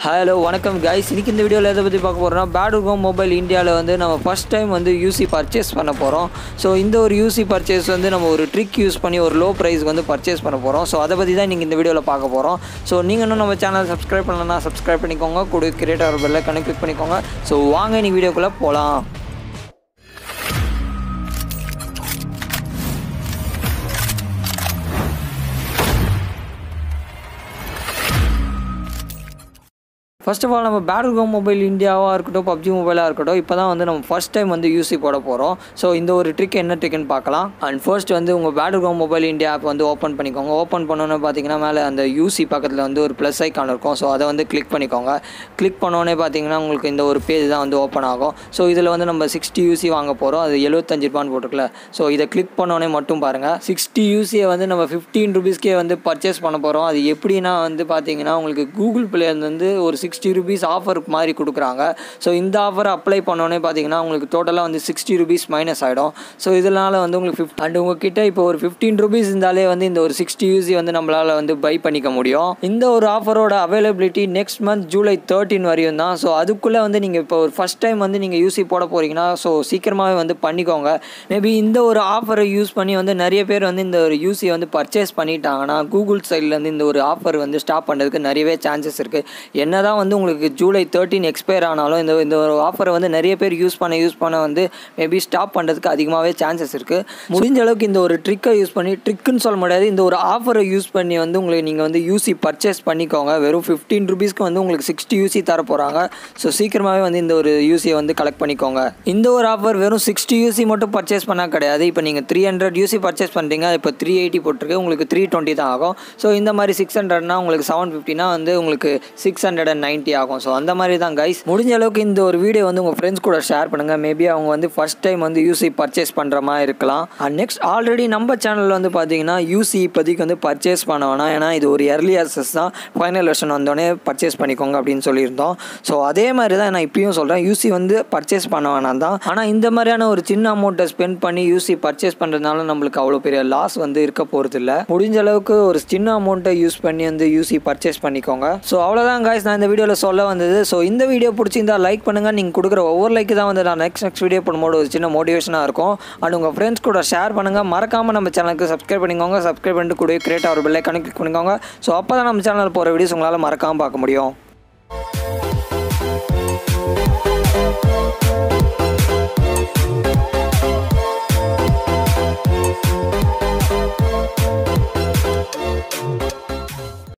hello வணக்கம் guys இன்னைக்கு இந்த வீடியோவில் எதை பற்றி பார்க்க போகிறோம்னா பேடுகோம் மொபைல் இந்தியாவில் வந்து நம்ம ஃபஸ்ட் டைம் வந்து யூசி பர்ச்சேஸ் பண்ண போகிறோம் ஸோ இந்த ஒரு யூசி பர்ச்சேஸ் வந்து நம்ம ஒரு ட்ரிக் யூஸ் பண்ணி ஒரு லோ ப்ரைஸ்க்கு வந்து பர்ச்சேஸ் பண்ண போகிறோம் ஸோ அதை பற்றி தான் நீங்கள் இந்த வீடியோவில் பார்க்க போகிறோம் ஸோ நீங்கள் இன்னும் நம்ம சேனல் சப்ஸ்கிரைப் பண்ணலன்னா சப்ஸ்கிரைப் பண்ணிக்கோங்க கூட கிரியேட்டர் பெல்லை கனெக்ட் கிளிக் பண்ணிக்கோங்க ஸோ வாங்க இன்னைக்கு வீடியோக்குள்ளே போகலாம் ஃபர்ஸ்ட் ஆஃப் ஆல் நம்ம பேட்டில் கோம் மொபைல் இந்தியாவாக இருக்கட்டும் பப்ஜி மொபைலாக இருக்கட்டும் இப்போ தான் வந்து நம்ம ஃபஸ்ட் டைம் வந்து யூசி போட போகிறோம் ஸோ இந்த ஒரு ட்ரிக் என்ன ட்ரிக்னு பார்க்கலாம் அண்ட் ஃபர்ஸ்ட் வந்து உங்கள் பேட்டில் கோம் மொபைல் இந்தியா ஆப் வந்து ஓப்பன் பண்ணிக்கோங்க ஓப்பன் பண்ணோன்னே பார்த்தீங்கன்னா மேலே அந்த யூசி பக்கத்தில் வந்து ஒரு ப்ளஸ் ஐக்கான் இருக்கும் ஸோ அதை வந்து கிளிக் பண்ணிக்கோங்க கிளிக் பண்ணோன்னே பார்த்தீங்கன்னா உங்களுக்கு இந்த ஒரு பேஜ் தான் வந்து ஓப்பன் ஆகும் ஸோ இதில் வந்து நம்ம சிக்ஸ்டி யூசி வாங்க போகிறோம் அது எழுபத்தஞ்சு ரூபான்னு போட்டுருக்கல ஸோ இதை கிளிக் பண்ணோன்னே மட்டும் பாருங்கள் சிக்ஸ்டி யூசியை வந்து நம்ம ஃபிஃப்டீன் ருபீஸ்க்கே வந்து பர்ச்சேஸ் பண்ண போகிறோம் அது எப்படின்னா வந்து பார்த்தீங்கன்னா உங்களுக்கு கூகுள் பிளேலேருந்து வந்து ஒரு சிக்ஸ்டி ருபீஸ் ஆஃபர் மாதிரி கொடுக்குறாங்க ஸோ இந்த ஆஃபர் அப்ளை பண்ணோன்னே பார்த்தீங்கன்னா உங்களுக்கு டோட்டலாக வந்து சிக்ஸ்டி ருபீஸ் மைனஸ் ஆகிடும் ஸோ இதனால் வந்து உங்களுக்கு ஃபிஃப்ட் அண்ட் உங்ககிட்ட இப்போ ஒரு ஃபிஃப்டீன் ருபீஸ் இருந்தாலே வந்து இந்த ஒரு சிக்ஸ்டி யூசி வந்து நம்மளால் வந்து பை பண்ணிக்க முடியும் இந்த ஒரு ஆஃபரோட availability next month July thirteen வரையும் தான் ஸோ அதுக்குள்ளே வந்து நீங்கள் இப்போ ஒரு ஃபஸ்ட் டைம் வந்து நீங்கள் யூசி போட போகிறீங்கன்னா ஸோ சீக்கிரமாகவே வந்து பண்ணிக்கோங்க மேபி இந்த ஒரு ஆஃபரை யூஸ் பண்ணி வந்து நிறைய பேர் வந்து இந்த ஒரு யூசி வந்து பர்ச்சேஸ் பண்ணிட்டாங்கன்னா கூகுள் சைட்லேருந்து இந்த ஒரு ஆஃபர் வந்து ஸ்டாப் பண்ணுறதுக்கு நிறையவே சான்சஸ் இருக்குது என்ன தான் வந்து உங்களுக்கு ஜூலை தேர்ட்டின் எக்ஸ்பயர் ஆனாலும் இந்த இந்த ஒரு ஆஃபரை வந்து நிறைய பேர் யூஸ் பண்ண யூஸ் பண்ண வந்து மேபி ஸ்டாப் பண்ணுறதுக்கு அதிகமாகவே சான்சஸ் இருக்குது முடிஞ்ச அளவுக்கு இந்த ஒரு ட்ரிக்கை யூஸ் பண்ணி ட்ரிக்குன்னு சொல்ல முடியாது இந்த ஒரு ஆஃபரை யூஸ் பண்ணி வந்து உங்களுக்கு நீங்கள் வந்து யூசி பர்ச்சேஸ் பண்ணிக்கோங்க வெறும் ஃபிஃப்டீன் ருபீஸ்க்கு வந்து உங்களுக்கு சிக்ஸ்டி யூசி தர போகிறாங்க ஸோ சீக்கிரமாகவே வந்து இந்த ஒரு யூசியை வந்து கலெக்ட் பண்ணிக்கோங்க இந்த ஒரு ஆஃபர் வெறும் சிக்ஸ்டி யூசி மட்டும் பர்ச்சேஸ் பண்ணால் கிடையாது இப்போ நீங்கள் த்ரீ ஹண்ட்ரட் யூசி பர்ச்சேஸ் பண்ணுறீங்க இப்போ த்ரீ எயிட்டி போட்டிருக்கு உங்களுக்கு த்ரீ டுவெண்ட்டி தான் ஆகும் ஸோ இந்த மாதிரி சிக்ஸ் ஹண்ட்ரட்னா உங்களுக்கு செவன் ஃபிஃப்டினா வந்து உங்களுக்கு சிக்ஸ் ஹண்ட்ரட் அண்ட் நைன்ட்டி ஆகும் ஸோ அந்த மாதிரி தான் கைஸ் முடிஞ்ச அளவுக்கு இந்த ஒரு வீடியோ வந்து உங்கள் ஃப்ரெண்ட்ஸ் கூட ஷேர் பண்ணுங்கள் மேபி அவங்க வந்து ஃபஸ்ட் டைம் வந்து யூசி பர்ச்சேஸ் பண்ணுற மாதிரி இருக்கலாம் அண்ட் நெக்ஸ்ட் ஆல்ரெடி நம்ம சேனலில் வந்து பார்த்தீங்கன்னா யூசி இப்போதைக்கு வந்து பர்ச்சேஸ் பண்ண வேணாம் ஏன்னா இது ஒரு early access தான் ஃபைனல் வெர்ஷன் வந்தோடனே பர்ச்சேஸ் பண்ணிக்கோங்க அப்படின்னு சொல்லியிருந்தோம் ஸோ அதே மாதிரி தான் நான் இப்பயும் சொல்கிறேன் யூசி வந்து பர்ச்சேஸ் பண்ண வேணாம் தான் ஆனால் இந்த மாதிரியான ஒரு சின்ன அமௌண்ட்டை ஸ்பெண்ட் பண்ணி யூசி பர்ச்சேஸ் பண்ணுறதுனால நம்மளுக்கு அவ்வளோ பெரிய லாஸ் வந்து இருக்க போகிறது இல்லை முடிஞ்ச அளவுக்கு ஒரு சின்ன அமௌண்ட்டை யூஸ் பண்ணி வந்து யூசி பர்ச்சேஸ் பண்ணிக்கோங்க ஸோ அவ்வளோதான் காய்ஸ் நான் இந்த வீடியோவில் சொல்ல வந்தது ஸோ இந்த வீடியோ பிடிச்சிருந்தா லைக் பண்ணுங்கள் நீங்கள் கொடுக்குற ஒவ்வொரு லைக்கு தான் வந்து நான் நெக்ஸ்ட் நெக்ஸ்ட் வீடியோ பண்ணும்போது ஒரு சின்ன மோட்டிவேஷனாக இருக்கும் அண்ட் உங்கள் ஃப்ரெண்ட்ஸ் கூட ஷேர் பண்ணுங்கள் மறக்காமல் நம்ம சேனலுக்கு சப்ஸ்கிரைப் பண்ணிக்கோங்க சப்ஸ்கிரைப் பண்ணிட்டு கூட கிரியேட் ஒரு பெல்லை கனெக்ட் பண்ணிக்கோங்க ஸோ அப்போ தான் நம்ம சேனலில் போகிற வீடியோஸ் உங்களால் மறக்காமல் பார்க்க முடியும்